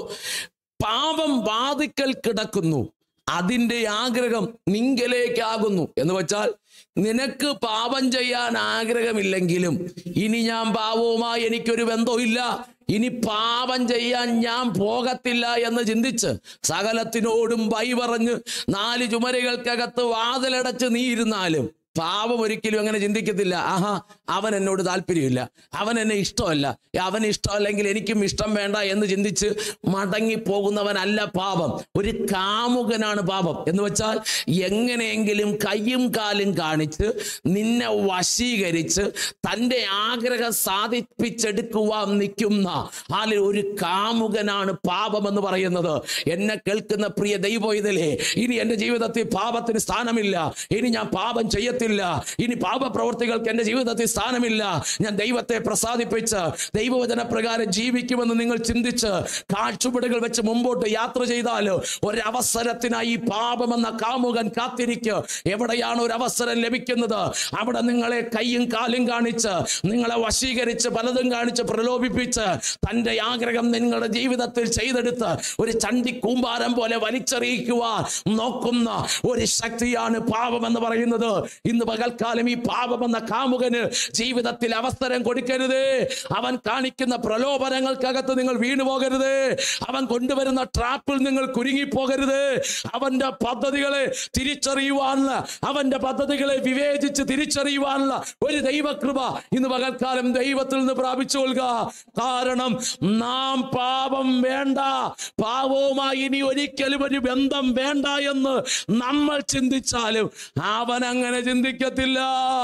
പാപം വാതിക്കൽ കിടക്കുന്നു അതിന്റെ ആഗ്രഹം നിങ്കലേക്കാകുന്നു എന്ന് വെച്ചാൽ നിനക്ക് പാപം ചെയ്യാൻ ആഗ്രഹമില്ലെങ്കിലും ഇനി ഞാൻ പാപവുമായി എനിക്കൊരു ബന്ധമില്ല ഇനി പാപം ചെയ്യാൻ ഞാൻ പോകത്തില്ല എന്ന് ചിന്തിച്ച് സകലത്തിനോടും വൈ പറഞ്ഞ് നാല് ചുമരുകൾക്കകത്ത് വാതിലടച്ച് നീ ഇരുന്നാലും പാപം ഒരിക്കലും അങ്ങനെ ചിന്തിക്കത്തില്ല ആഹാ അവൻ എന്നോട് താല്പര്യമില്ല അവൻ എന്നെ ഇഷ്ടമല്ല അവന് ഇഷ്ടമല്ലെങ്കിൽ എനിക്കും ഇഷ്ടം വേണ്ട എന്ന് ചിന്തിച്ച് മടങ്ങി പോകുന്നവനല്ല പാപം ഒരു കാമുകനാണ് പാപം എന്ന് വെച്ചാൽ എങ്ങനെയെങ്കിലും കയ്യും കാലും കാണിച്ച് നിന്നെ വശീകരിച്ച് തൻ്റെ ആഗ്രഹം സാധിപ്പിച്ചെടുക്കുവാൻ നിൽക്കുന്ന ആളിൽ ഒരു കാമുകനാണ് പാപം എന്ന് പറയുന്നത് എന്നെ കേൾക്കുന്ന പ്രിയ ദൈവോയിതലേ ഇനി എൻ്റെ ജീവിതത്തിൽ പാപത്തിന് സ്ഥാനമില്ല ഇനി ഞാൻ പാപം ചെയ്യത്തില്ല ഇനി പാപപ്രവർത്തികൾക്ക് എൻ്റെ ജീവിതത്തിൽ സ്ഥാനമില്ല ഞാൻ ദൈവത്തെ പ്രസാദിപ്പിച്ച് ദൈവവചന പ്രകാരം ജീവിക്കുമെന്ന് നിങ്ങൾ ചിന്തിച്ച് കാഴ്ചപ്പാടുകൾ വെച്ച് മുമ്പോട്ട് യാത്ര ചെയ്താൽ ഒരവസരത്തിനായി ഈ പാപമെന്ന കാമുകൻ കാത്തിരിക്കുക എവിടെയാണ് ഒരു അവസരം ലഭിക്കുന്നത് അവിടെ നിങ്ങളെ കൈയും കാലും കാണിച്ച് നിങ്ങളെ വശീകരിച്ച് പലതും കാണിച്ച് പ്രലോഭിപ്പിച്ച് തൻ്റെ ആഗ്രഹം നിങ്ങളുടെ ജീവിതത്തിൽ ചെയ്തെടുത്ത് ഒരു ചണ്ടി കൂമ്പാരം പോലെ വലിച്ചെറിയിക്കുവാൻ നോക്കുന്ന ഒരു ശക്തിയാണ് പാപം എന്ന് പറയുന്നത് ഇന്ന് പകൽക്കാലം ഈ പാപമെന്ന കാമുകന് ജീവിതത്തിൽ അവസരം കൊടുക്കരുത് അവൻ കാണിക്കുന്ന പ്രലോഭനങ്ങൾക്കകത്ത് നിങ്ങൾ വീണു പോകരുത് അവൻ കൊണ്ടുവരുന്ന ട്രാപ്പിൽ നിങ്ങൾ കുരുങ്ങിപ്പോകരുത് അവന്റെ പദ്ധതികളെ തിരിച്ചറിയുവാനുള്ള അവന്റെ പദ്ധതികളെ വിവേചിച്ച് തിരിച്ചറിയുവാനുള്ള ഒരു ദൈവകൃപ ഇന്ന് പകൽക്കാലം ദൈവത്തിൽ നിന്ന് പ്രാപിച്ചുകൊള്ളുക കാരണം നാം പാപം വേണ്ട പാപവുമായി ഇനി ഒരിക്കലും ഒരു ബന്ധം വേണ്ട എന്ന് നമ്മൾ ചിന്തിച്ചാലും അവൻ അങ്ങനെ ചിന്തിക്കത്തില്ല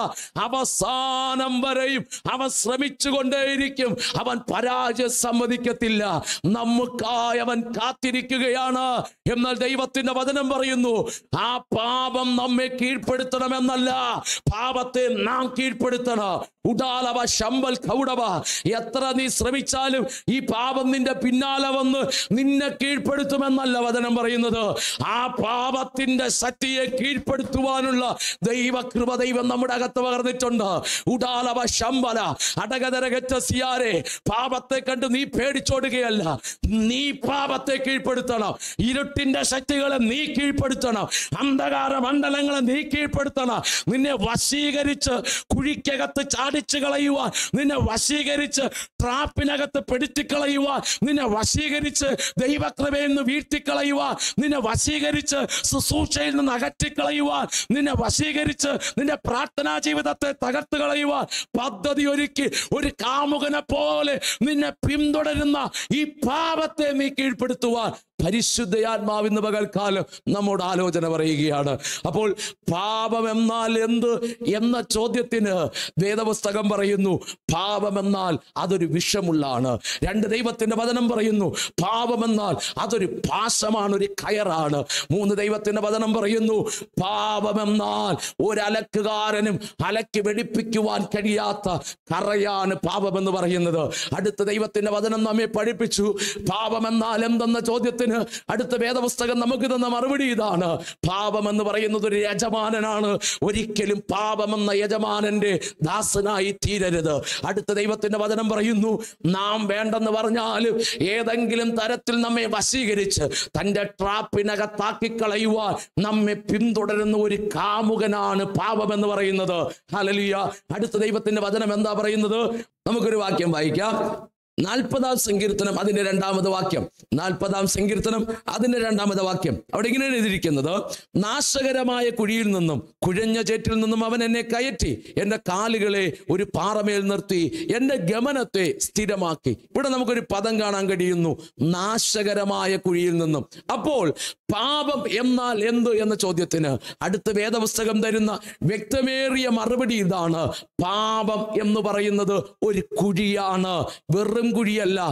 അവസാനം വരെയും അവൻ ശ്രമിച്ചുകൊണ്ടേയിരിക്കും അവൻ പരാജയം സമ്മതിക്കത്തില്ല നമുക്കായി അവൻ കാത്തിരിക്കുകയാണ് എന്നാൽ ദൈവത്തിന്റെ വചനം പറയുന്നു ആ പാപം നമ്മെ കീഴ്പ്പെടുത്തണമെന്നല്ല പാപത്തെ നാം കീഴ്പ്പെടുത്തണം ഉടാലവ ശമ്പൽ കൗടവ എത്ര നീ ശ്രമിച്ചാലും ഈ പാപം നിന്റെ പിന്നാലെ വന്ന് നിന്നെ കീഴ്പ്പെടുത്തുമെന്നല്ല വചനം പറയുന്നത് ആ പാപത്തിന്റെ ശക്തിയെ കീഴ്പ്പെടുത്തുവാനുള്ള ദൈവകൃപ ദൈവം നമ്മുടെ അകത്ത് പകർന്നിട്ടുണ്ട് ഉടാലവ ശമ്പല അടകതരകറ്റ സിയാരെ പാപത്തെ കണ്ട് നീ പേടിച്ചോടുകയല്ല നീ പാപത്തെ കീഴ്പ്പെടുത്തണം ഇരുട്ടിന്റെ ശക്തികളെ നീ കീഴ്പ്പെടുത്തണം അന്ധകാര മണ്ഡലങ്ങളെ നീ കീഴ്പ്പെടുത്തണം നിന്നെ വശീകരിച്ച് കുഴിക്കകത്ത് ചാടിച്ചു കളയുവാൻ നിന്നെ വശീകരിച്ച് ട്രാപ്പിനകത്ത് പെടുത്തിക്കളയുവാൻ നിന്നെ വശീകരിച്ച് ദൈവകൃപയിൽ നിന്ന് വീഴ്ത്തിക്കളയുവാൻ നിന്നെ വശീകരിച്ച് ശുശ്രൂഷയിൽ നിന്ന് അകറ്റിക്കളയുവാൻ നിന്നെ വശീകരിച്ച് നിന്റെ പ്രാർത്ഥനാ ജീവിതത്തെ തകർത്ത് കളയുവാൻ പദ്ധതി ഒരുക്കി ഒരു കാമുകനെ പോലെ നിന്നെ പിന്തുടരുന്ന ഈ പാപത്തെ നീ കീഴ്പ്പെടുത്തുവാൻ പരിശുദ്ധയാത്മാവ് ഇന്ന് പകൽക്കാലം നമ്മോട് ആലോചന പറയുകയാണ് അപ്പോൾ പാപം എന്നാൽ എന്ത് എന്ന ചോദ്യത്തിന് വേദപുസ്തകം പറയുന്നു പാപം എന്നാൽ അതൊരു വിഷമുള്ളാണ് രണ്ട് ദൈവത്തിന്റെ വചനം പറയുന്നു പാപം എന്നാൽ അതൊരു പാശമാണ് ഒരു കയറാണ് മൂന്ന് ദൈവത്തിന്റെ വചനം പറയുന്നു പാപം എന്നാൽ ഒരു അലക്കുകാരനും അലക്കി വെടിപ്പിക്കുവാൻ കഴിയാത്ത കറയാണ് പാപം എന്ന് പറയുന്നത് അടുത്ത ദൈവത്തിന്റെ വചനം നമ്മെ പഠിപ്പിച്ചു പാപം എന്നാൽ എന്തെന്ന ചോദ്യത്തിന് അടുത്ത വേദപുസ്തകം നമുക്ക് തന്ന മറുപടി ഇതാണ് പാപം എന്ന് പറയുന്നത് ഒരു യജമാനനാണ് ഒരിക്കലും പാപമെന്ന യജമാനന്റെ ദാസനായി തീരരുത് അടുത്ത ദൈവത്തിന്റെ വചനം പറയുന്നു നാം വേണ്ടെന്ന് പറഞ്ഞാലും ഏതെങ്കിലും തരത്തിൽ നമ്മെ വശീകരിച്ച് തന്റെ ട്രാപ്പിനകത്താക്കി കളയുവാൻ നമ്മെ പിന്തുടരുന്ന ഒരു കാമുകനാണ് പാപം എന്ന് പറയുന്നത് ഹലലിയ അടുത്ത ദൈവത്തിന്റെ വചനം എന്താ പറയുന്നത് നമുക്കൊരു വാക്യം വായിക്കാം നാൽപ്പതാം സങ്കീർത്തനം അതിന്റെ രണ്ടാമത് വാക്യം നാൽപ്പതാം സങ്കീർത്തനം അതിന്റെ രണ്ടാമത് വാക്യം അവിടെ ഇങ്ങനെയാണ് എഴുതിയിരിക്കുന്നത് നാശകരമായ കുഴിയിൽ നിന്നും കുഴഞ്ഞ ചേറ്റിൽ നിന്നും അവൻ എന്നെ കയറ്റി എൻ്റെ കാലുകളെ ഒരു പാറമേൽ നിർത്തി എൻ്റെ ഗമനത്തെ സ്ഥിരമാക്കി ഇവിടെ നമുക്കൊരു പദം കാണാൻ കഴിയുന്നു നാശകരമായ കുഴിയിൽ നിന്നും അപ്പോൾ പാപം എന്നാൽ എന്ത് എന്ന ചോദ്യത്തിന് അടുത്ത വേദപുസ്തകം തരുന്ന വ്യക്തമേറിയ മറുപടി ഇതാണ് പാപം എന്ന് പറയുന്നത് ഒരു കുഴിയാണ് വെറും കുഴിയല്ല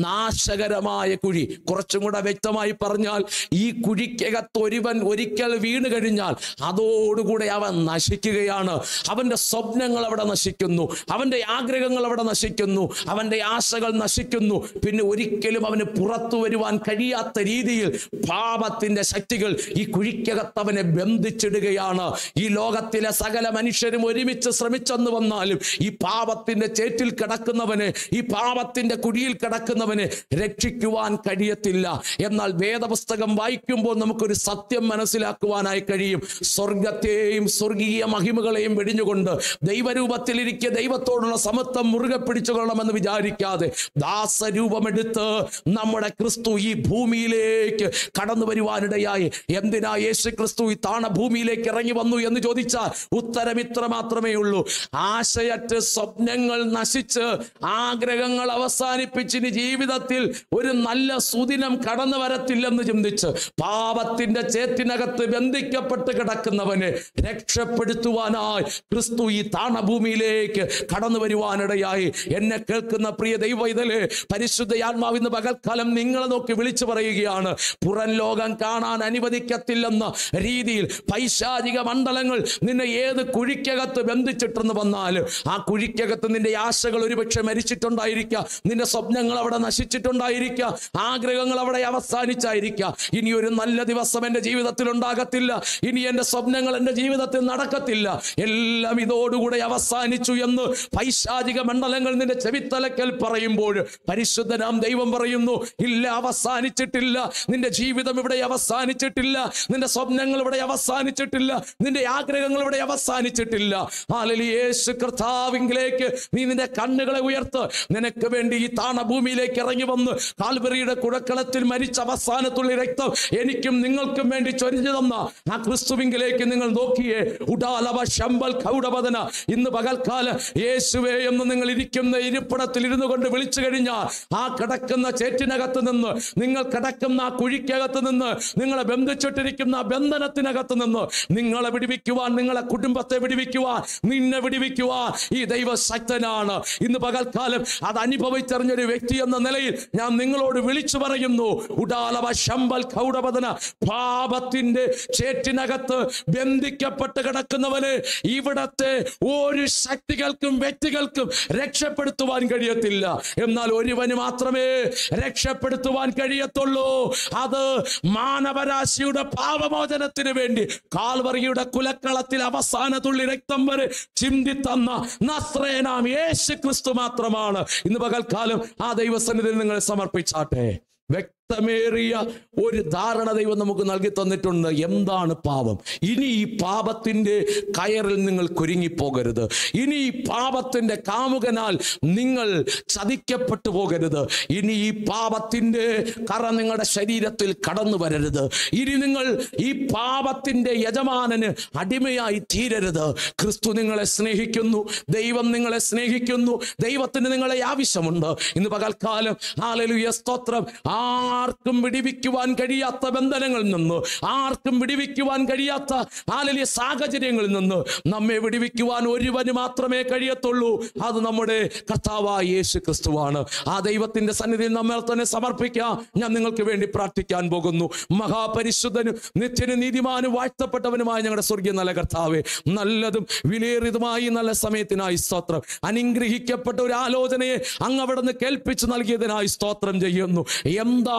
നാശകരമായ കുഴി കുറച്ചും കൂടെ വ്യക്തമായി പറഞ്ഞാൽ ഈ കുഴിക്കകത്ത് ഒരുവൻ ഒരിക്കൽ വീണ് കഴിഞ്ഞാൽ അതോടുകൂടെ അവൻ നശിക്കുകയാണ് അവന്റെ സ്വപ്നങ്ങൾ അവിടെ നശിക്കുന്നു അവന്റെ ആഗ്രഹങ്ങൾ അവിടെ നശിക്കുന്നു അവന്റെ ആശകൾ നശിക്കുന്നു പിന്നെ ഒരിക്കലും അവന് പുറത്തു വരുവാൻ കഴിയാത്ത രീതിയിൽ പാപത്തിന്റെ ശക്തികൾ ഈ കുഴിക്കകത്ത് അവനെ ബന്ധിച്ചിടുകയാണ് ഈ ലോകത്തിലെ സകല മനുഷ്യരും ഒരുമിച്ച് ശ്രമിച്ചെന്ന് വന്നാലും ഈ പാപത്തിന്റെ ചേറ്റിൽ കിടക്കുന്നവന് ഈ പാപത്തിന്റെ കുഴിയിൽ കിടക്കുന്നവന് രക്ഷിക്കുവാൻ കഴിയത്തില്ല എന്നാൽ വേദപുസ്തകം വായിക്കുമ്പോൾ നമുക്കൊരു സത്യം മനസ്സിലാക്കുവാനായി കഴിയും സ്വർഗത്തെയും സ്വർഗീയ മഹിമകളെയും വെടിഞ്ഞുകൊണ്ട് ദൈവരൂപത്തിലിരിക്കെ ദൈവത്തോടുള്ള സമത്വം മുറുകെ പിടിച്ചുകൊള്ളണമെന്ന് വിചാരിക്കാതെ ദാസരൂപമെടുത്ത് നമ്മുടെ ക്രിസ്തു ഈ ഭൂമിയിലേക്ക് കടന്നു വരുവാനിടയായി എന്തിനാ യേശു ക്രിസ്തു ഈ താണ ഭൂമിയിലേക്ക് ഇറങ്ങി വന്നു എന്ന് ചോദിച്ചാൽ ഉത്തരം ഇത്ര മാത്രമേ ഉള്ളൂ ആശയറ്റ് സ്വപ്നങ്ങൾ നശിച്ച് ആഗ്രഹങ്ങൾ അവസാനിപ്പിച്ച് ഇനി ജീവിതത്തിൽ ഒരു നല്ല സുദിനം കടന്നു വരത്തില്ലെന്ന് ചിന്തിച്ച് പാപത്തിന്റെ ചേത്തിനകത്ത് ബന്ധിക്കപ്പെട്ട് കിടക്കുന്നവനെ രക്ഷപ്പെടുത്തുവാനായി ക്രിസ്തു ഈ താണഭൂമിയിലേക്ക് കടന്നു വരുവാനിടയായി എന്നെ കേൾക്കുന്ന പ്രിയ ദൈവ ഇതല് പരിശുദ്ധ ആത്മാവിന്ന് പകൽക്കാലം നിങ്ങളെ നോക്കി വിളിച്ചു പറയുകയാണ് പുറം ലോകം കാണാൻ അനുവദിക്കത്തില്ലെന്ന രീതിയിൽ പൈശാചിക മണ്ഡലങ്ങൾ നിന്നെ ഏത് കുഴിക്കകത്ത് ബന്ധിച്ചിട്ടെന്ന് വന്നാൽ ആ കുഴിക്കകത്ത് നിന്റെ ആശകൾ ഒരുപക്ഷെ മരിച്ചിട്ടുണ്ടായിരിക്കാം നിന്റെ സ്വപ്നങ്ങൾ അവിടെ നശിച്ചിട്ടുണ്ടായിരിക്കാം ആഗ്രഹങ്ങൾ അവിടെ അവസാനിച്ചായിരിക്കാം ഇനി ഒരു നല്ല ദിവസം എൻ്റെ ജീവിതത്തിൽ ഉണ്ടാകത്തില്ല ഇനി എൻ്റെ സ്വപ്നങ്ങൾ എൻ്റെ ജീവിതത്തിൽ നടക്കത്തില്ല എല്ലാം ഇതോടുകൂടെ അവസാനിച്ചു എന്ന് പൈശാചിക മണ്ഡലങ്ങൾ നിന്റെ ചെവിത്തലക്കൽ പറയുമ്പോൾ പരിശുദ്ധനാം ദൈവം പറയുന്നു ഇല്ല അവസാനിച്ചിട്ടില്ല നിന്റെ ജീവിതം ഇവിടെ അവസാനിച്ചിട്ടില്ല നിന്റെ സ്വപ്നങ്ങൾ ഇവിടെ അവസാനിച്ചിട്ടില്ല നിന്റെ ആഗ്രഹങ്ങൾ ഇവിടെ അവസാനിച്ചിട്ടില്ല ഹാലലി യേശു കർത്താവിങ്കിലേക്ക് നീ നിന്റെ കണ്ണുകളെ ഉയർത്ത് നിനക്ക് വേണ്ടി ഈ താണ ഭൂമിയിലേക്ക് ഇറങ്ങി വന്ന് കാൽവറിയുടെ കുടക്കളത്തിൽ മരിച്ച അവസാനത്തുള്ള രക്തം എനിക്കും നിങ്ങൾക്കും വേണ്ടി ചൊരിഞ്ഞു തന്ന ആ ക്രിസ്തുവിങ്കിലേക്ക് നിങ്ങൾ നോക്കിയേ ഉടാലവ ശമ്പൽ കൗടപതന ഇന്ന് പകൽക്കാല യേശുവേ എന്ന് നിങ്ങൾ ഇരിക്കുന്ന ഇരിപ്പിടത്തിൽ ഇരുന്നു കൊണ്ട് വിളിച്ചു കഴിഞ്ഞാൽ ആ കിടക്കുന്ന ചേറ്റിനകത്ത് നിന്ന് നിങ്ങൾ കിടക്കുന്ന ആ കുഴിക്കകത്ത് നിന്ന് നിങ്ങളെ ബന്ധിച്ചിട്ടിരിക്കുന്ന ആ ബന്ധനത്തിനകത്ത് നിന്ന് നിങ്ങളെ വിടിവിക്കുവാൻ നിങ്ങളെ കുടുംബത്തെ വിടിവിക്കുവാൻ നിന്നെ വിടിവിക്കുവാൻ ഈ ദൈവശക്തനാണ് ഇന്ന് പകൽക്കാലം അത് അനുഭവിച്ചറിഞ്ഞൊരു വ്യക്തി എന്ന നിലയിൽ ഞാൻ നിങ്ങളോട് വിളിച്ചു പറയുന്നു ഉടാലവ ശമ്പൽ കൗടപതന പാപത്തിന്റെ ചേറ്റിനകത്ത് ബന്ധിക്കപ്പെട്ട് കിടക്കുന്നവന് ഇവിടത്തെ ഒരു ശക്തികൾക്കും വ്യക്തികൾക്കും രക്ഷപ്പെടുത്തുവാൻ കഴിയത്തില്ല എന്നാൽ ഒരുവന് മാത്രമേ രക്ഷപ്പെടുത്തുവാൻ കഴിയത്തുള്ളൂ അത് മാനവരാശിയുടെ പാപമോചനത്തിന് വേണ്ടി കാൽവറിയുടെ കുലക്കളത്തിൽ അവസാന തുള്ളി രക്തം വരെ ചിന്തി തന്ന നസ്രേനാം യേശു ക്രിസ്തു മാത്രമാണ് ഇന്ന് പകൽക്കാലം ആ ദൈവസന്നിധിയിൽ നിങ്ങളെ സമർപ്പിച്ചാട്ടെ വ്യക്തമേറിയ ഒരു ധാരണ ദൈവം നമുക്ക് നൽകി തന്നിട്ടുണ്ട് എന്താണ് പാപം ഇനി ഈ പാപത്തിന്റെ കയറിൽ നിങ്ങൾ കുരുങ്ങിപ്പോകരുത് ഇനി ഈ പാപത്തിന്റെ കാമുകനാൽ നിങ്ങൾ ചതിക്കപ്പെട്ടു പോകരുത് ഇനി ഈ പാപത്തിന്റെ കറ നിങ്ങളുടെ ശരീരത്തിൽ കടന്നു വരരുത് ഇനി നിങ്ങൾ ഈ പാപത്തിന്റെ യജമാനന് അടിമയായി തീരരുത് ക്രിസ്തു നിങ്ങളെ സ്നേഹിക്കുന്നു ദൈവം നിങ്ങളെ സ്നേഹിക്കുന്നു ദൈവത്തിന് നിങ്ങളെ ആവശ്യമുണ്ട് ഇന്ന് പകൽക്കാലം ഹാലലുയ സ്തോത്രം ആർക്കും വിടിവിക്കുവാൻ കഴിയാത്ത ബന്ധനങ്ങളിൽ നിന്ന് ആർക്കും വിടിവിക്കുവാൻ കഴിയാത്ത ഹാലലിയ സാഹചര്യങ്ങളിൽ നിന്ന് നമ്മെ വിടിവിക്കുവാൻ ഒരുവന് മാത്രമേ കഴിയത്തുള്ളൂ അത് നമ്മുടെ കർത്താവായ യേശു ക്രിസ്തുവാണ് ആ ദൈവത്തിന്റെ സന്നിധിയിൽ നമ്മൾ തന്നെ സമർപ്പിക്കാം ഞാൻ നിങ്ങൾക്ക് വേണ്ടി പ്രാർത്ഥിക്കാൻ പോകുന്നു മഹാപരിശുദ്ധനും നിത്യനും നീതിമാനും വാഴ്ത്തപ്പെട്ടവനുമായ ഞങ്ങളുടെ സ്വർഗീയ നല്ല കർത്താവേ നല്ലതും വിലയേറിയതുമായി നല്ല സമയത്തിനായി സ്തോത്രം അനുഗ്രഹിക്കപ്പെട്ട ഒരു ആലോചനയെ അങ്ങ് അവിടെ നിന്ന് കേൾപ്പിച്ച് നൽകിയതിനായി സ്തോത്രം ചെയ്യുന്നു എന്താണ്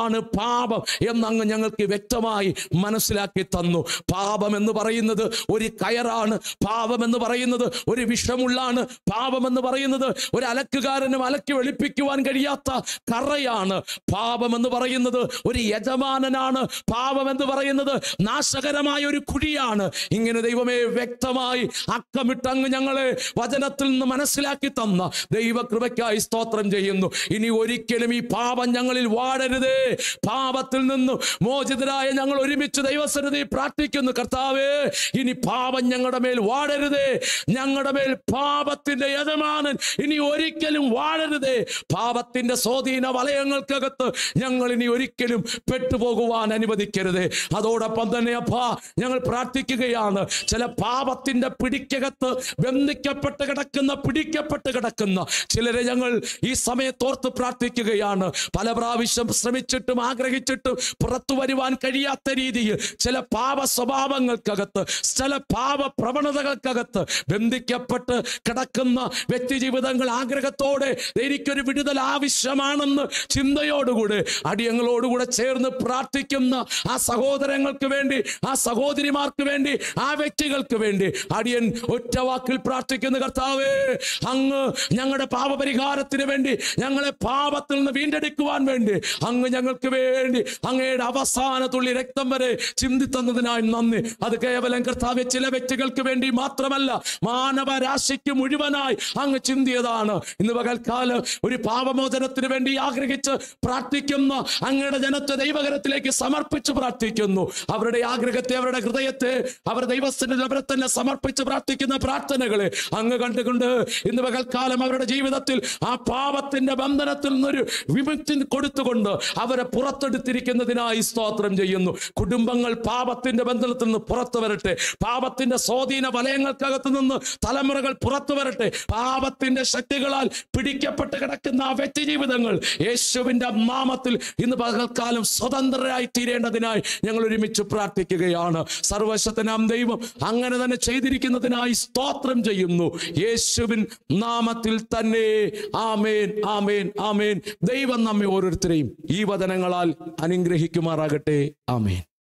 എന്താണ് പാപം എന്നങ്ങ് ഞങ്ങൾക്ക് വ്യക്തമായി മനസ്സിലാക്കി തന്നു പാപം എന്ന് പറയുന്നത് ഒരു കയറാണ് പാപം എന്ന് പറയുന്നത് ഒരു വിഷമുള്ളാണ് പാപം എന്ന് പറയുന്നത് ഒരു അലക്കുകാരനും അലക്കി വെളുപ്പിക്കുവാൻ കഴിയാത്ത കറയാണ് പാപം എന്ന് പറയുന്നത് ഒരു യജമാനനാണ് പാപം എന്ന് പറയുന്നത് നാശകരമായ ഒരു കുഴിയാണ് ഇങ്ങനെ ദൈവമേ വ്യക്തമായി അക്കമിട്ടങ്ങ് ഞങ്ങളെ വചനത്തിൽ നിന്ന് മനസ്സിലാക്കി തന്ന ദൈവകൃപയ്ക്കായി സ്തോത്രം ചെയ്യുന്നു ഇനി ഒരിക്കലും ഈ പാപം ഞങ്ങളിൽ വാഴരുതേ പാപത്തിൽ നിന്ന് മോചിതരായ ഞങ്ങൾ ഒരുമിച്ച് ദൈവസന്നിധി പ്രാർത്ഥിക്കുന്നു കർത്താവേ ഇനി പാപം ഞങ്ങളുടെ മേൽ വാഴരുതേ ഞങ്ങളുടെ മേൽ പാപത്തിന്റെ യജമാനൻ ഇനി ഒരിക്കലും വാഴരുതേ പാപത്തിന്റെ സ്വാധീന വലയങ്ങൾക്കകത്ത് ഞങ്ങൾ ഇനി ഒരിക്കലും പെട്ടുപോകുവാൻ അനുവദിക്കരുതേ അതോടൊപ്പം തന്നെ അപ്പാ ഞങ്ങൾ പ്രാർത്ഥിക്കുകയാണ് ചില പാപത്തിന്റെ പിടിക്കകത്ത് ബന്ധിക്കപ്പെട്ട് കിടക്കുന്ന പിടിക്കപ്പെട്ട് കിടക്കുന്ന ചിലരെ ഞങ്ങൾ ഈ സമയത്തോർത്ത് പ്രാർത്ഥിക്കുകയാണ് പല പ്രാവശ്യം ശ്രമിച്ചിട്ടും ആഗ്രഹിച്ചിട്ടും പുറത്തു വരുവാൻ കഴിയാത്ത രീതിയിൽ ചില പാപ സ്വഭാവങ്ങൾക്കകത്ത് ചില പാപ പ്രവണതകൾക്കകത്ത് ബന്ധിക്കപ്പെട്ട് കിടക്കുന്ന വ്യക്തി ജീവിതങ്ങൾ ആഗ്രഹത്തോടെ എനിക്കൊരു വിടുതൽ ആവശ്യമാണെന്ന് ചിന്തയോടുകൂടെ അടിയങ്ങളോടുകൂടെ ചേർന്ന് പ്രാർത്ഥിക്കുന്ന ആ സഹോദരങ്ങൾക്ക് വേണ്ടി ആ സഹോദരിമാർക്ക് വേണ്ടി ആ വ്യക്തികൾക്ക് വേണ്ടി അടിയൻ ഒറ്റ വാക്കിൽ പ്രാർത്ഥിക്കുന്ന കർത്താവേ അങ്ങ് ഞങ്ങളുടെ പാപപരിഹാരത്തിന് വേണ്ടി ഞങ്ങളെ പാപത്തിൽ നിന്ന് വീണ്ടെടുക്കുവാൻ വേണ്ടി അങ്ങ് ഞങ്ങൾക്ക് വേണ്ടി അങ്ങയുടെ അവസാന തുള്ളി രക്തം വരെ ചിന്തിത്തന്നതിനായി നന്ദി അത് കേവലം കർത്താവ് ചില വ്യക്തികൾക്ക് വേണ്ടി മാത്രമല്ല മാനവരാശിക്ക് മുഴുവനായി അങ്ങ് ചിന്തിയതാണ് ഇന്ന് പകൽക്കാലം ഒരു പാപമോചനത്തിന് വേണ്ടി ആഗ്രഹിച്ച് പ്രാർത്ഥിക്കുന്ന അങ്ങയുടെ ജനത്തെ ദൈവകരത്തിലേക്ക് സമർപ്പിച്ച് പ്രാർത്ഥിക്കുന്നു അവരുടെ ആഗ്രഹത്തെ അവരുടെ ഹൃദയത്തെ അവർ ദൈവത്തിന്റെ അവരെ തന്നെ സമർപ്പിച്ച് പ്രാർത്ഥിക്കുന്ന പ്രാർത്ഥനകളെ അങ്ങ് കണ്ടുകൊണ്ട് ഇന്ന് പകൽക്കാലം അവരുടെ ജീവിതത്തിൽ ആ പാപത്തിന്റെ ബന്ധനത്തിൽ നിന്നൊരു വിമുക്തി കൊടുത്തുകൊണ്ട് അവരെ പുറത്തെടുത്തിരിക്കുന്നതിനായി സ്തോത്രം ചെയ്യുന്നു കുടുംബങ്ങൾ പാപത്തിന്റെ ബന്ധനത്തിൽ നിന്ന് പുറത്തു വരട്ടെ പാപത്തിന്റെ സ്വാധീന വലയങ്ങൾക്കകത്ത് നിന്ന് തലമുറകൾ പുറത്തു വരട്ടെ പാപത്തിന്റെ ശക്തികളാൽ പിടിക്കപ്പെട്ട് കിടക്കുന്ന ആ വ്യക്തി ജീവിതങ്ങൾ യേശുവിന്റെ നാമത്തിൽ ഇന്ന് പകൽക്കാലം സ്വതന്ത്രരായി തീരേണ്ടതിനായി ഞങ്ങൾ ഒരുമിച്ച് പ്രാർത്ഥിക്കുകയാണ് സർവശക്തനാം ദൈവം അങ്ങനെ തന്നെ ചെയ്തിരിക്കുന്നതിനായി സ്തോത്രം ചെയ്യുന്നു യേശുവിൻ നാമത്തിൽ തന്നെ ആമേൻ ആമേൻ ആമേൻ ദൈവം നമ്മെ ഓരോരുത്തരെയും ഈ വചനങ്ങളാൽ അനുഗ്രഹിക്കുമാറാകട്ടെ ആമേൻ